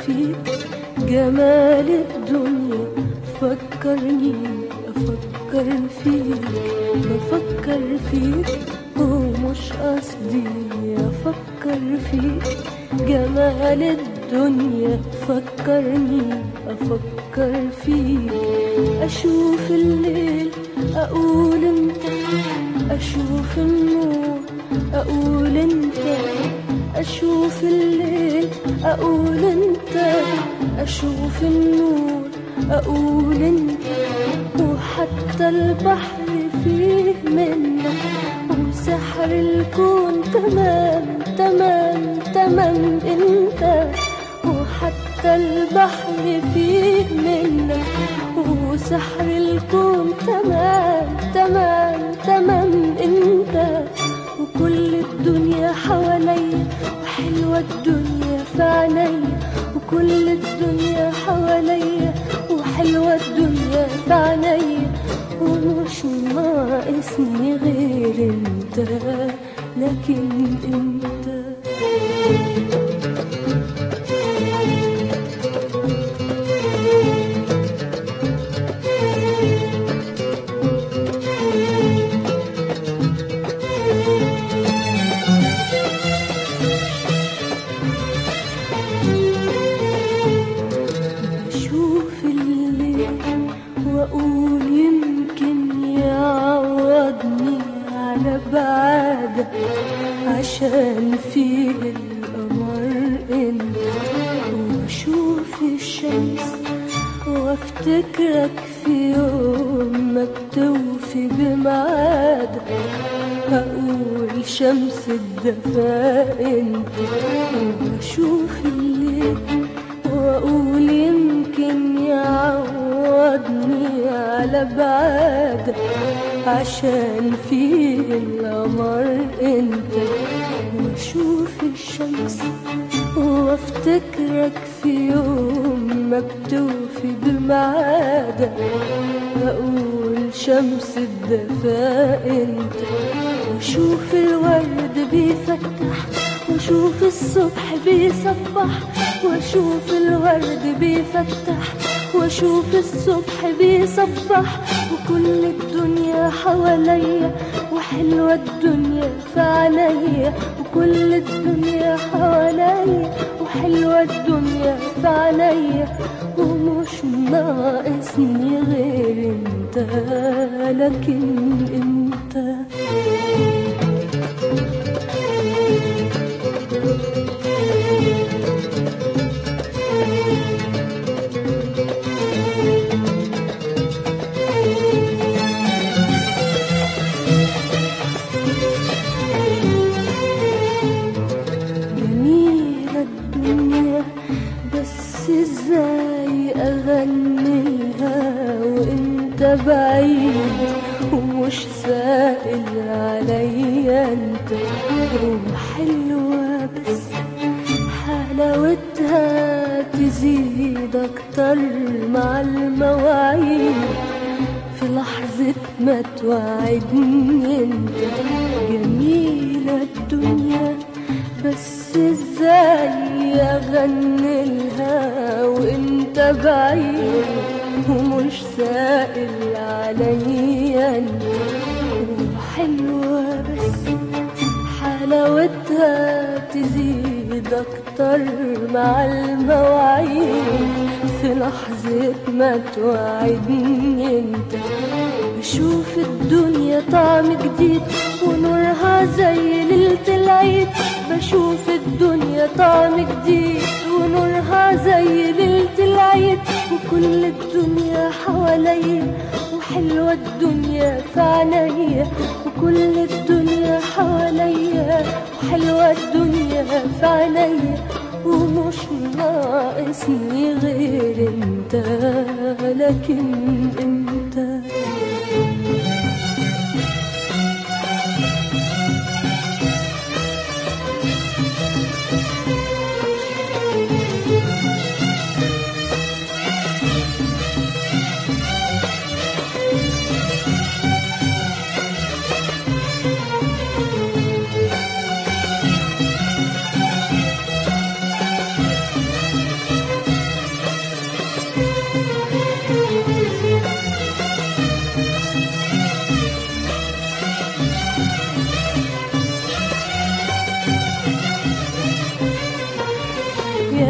فيك جمال الدنيا فكرني أفكر فيك بفكر فيك ومش قصدي أفكر فيك جمال الدنيا فكرني أفكر فيك أشوف الليل أقول انت أشوف النور أقول انت أشوف الليل أقول انت أشوف النور أقول انت وحتى البحر فيه منك وسحر الكون تمام تمام تمام انت وحتى البحر فيه منك وسحر الكون تمام تمام تمام انت وكل الدنيا حواليا وحلوة الدنيا في عينيا وكل الدنيا حواليا وحلوة الدنيا في عينيا ومش ناقصني غير انت لكن انت بشوف الليل واقول يمكن يعوضني على بعدك عشان فيه القمر انت واشوف الشمس وافتكرك في يوم ما بتوفي بميعادك هقول شمس الدفا انت واشوف الليل واقول يمكن يعوضني على بعدك عشان فيه القمر انت واشوف الشمس وافتكرك في يوم ما بتوفي بميعادك اقول شمس الدفا انت واشوف الورد بيفتح واشوف الصبح بيصبح واشوف الورد بيفتح واشوف الصبح بيصبح وكل الدنيا حواليا وحلوة الدنيا في عينيا وكل الدنيا حواليا وحلوة الدنيا في عينيا ومش ناقصني غير انت لكن انت جميلة الدنيا بس ازاي اغنيها وانت بعيد ومش سائل عليا انت وحلوة بس حلاوتها تزيد اكتر مع المواعيد في لحظة ما توعدني انت جميلة الدنيا بس ازاي اغني لها وانت بعيد ومش سائل عليا انت وحلوة بس حلاوتها تزيد اكتر مع المواعيد في لحظة ما توعدني انت بشوف الدنيا طعم جديد ونورها زي ليلة العيد بشوف الدنيا طعم جديد ونورها زي ليلة العيد وكل الدنيا حواليا وحلوة الدنيا في عينيا وكل الدنيا حواليا وحلوة الدنيا في عينيا ومش ناقصني غير انت لكن انت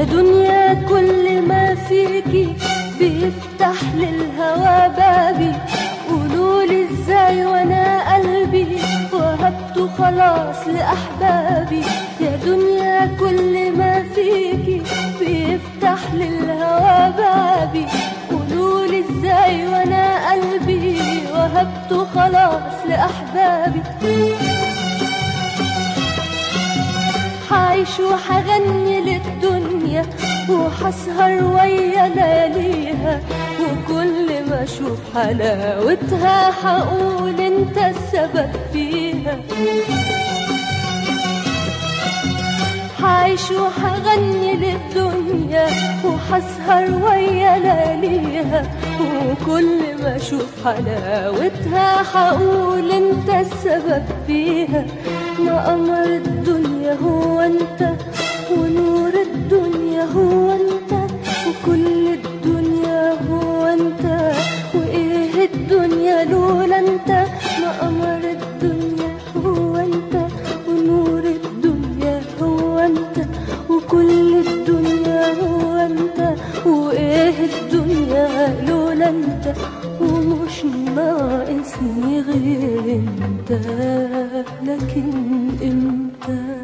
دنيا كل ما فيكي بيفتح للهوى بابي قولولي ازاي وانا قلبي وهبته خلاص لأحبابي يا دنيا كل ما فيكي بيفتح للهوى بابي قولولي ازاي وانا قلبي وهبته خلاص لأحبابي حعيش وحغني للدنيا وحسهر ويا لياليها وكل ما اشوف حلاوتها حقول انت السبب فيها حعيش وحغني للدنيا وحسهر ويا لياليها وكل ما اشوف حلاوتها حقول انت السبب فيها ما قمر الدنيا هو انت ونور الدنيا هو انت وكل الدنيا هو انت وايه الدنيا لولا انت ما قمر الدنيا هو انت ونور الدنيا هو انت وكل الدنيا هو انت وايه الدنيا لولا انت ومش ناقصني غير انت لكن انت